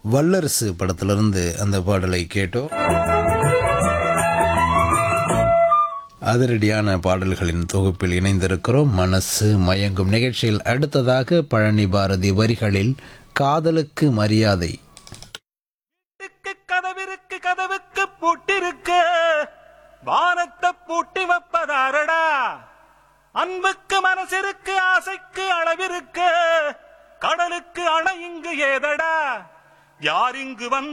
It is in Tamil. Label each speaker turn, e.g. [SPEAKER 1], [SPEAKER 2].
[SPEAKER 1] வல்லரசு படத்திலிருந்து அந்த பாடலை கேட்டோம் அதிரடியான பாடல்களின் தொகுப்பில் இணைந்திருக்கிறோம் மனசு மயங்கும் நிகழ்ச்சியில் அடுத்ததாக பழனி பாரதி வரிகளில் காதலுக்கு மரியாதை
[SPEAKER 2] வீட்டுக்கு கதவிருக்கு கதவுக்கு பூட்டிருக்கு வானத்தை பூட்டி வைப்பதாரடா அன்புக்கு மனசிற்கு ஆசைக்கு அளவிருக்கு கடலுக்கு அணை இங்கு ஏதடா யார் இங்கு வந்து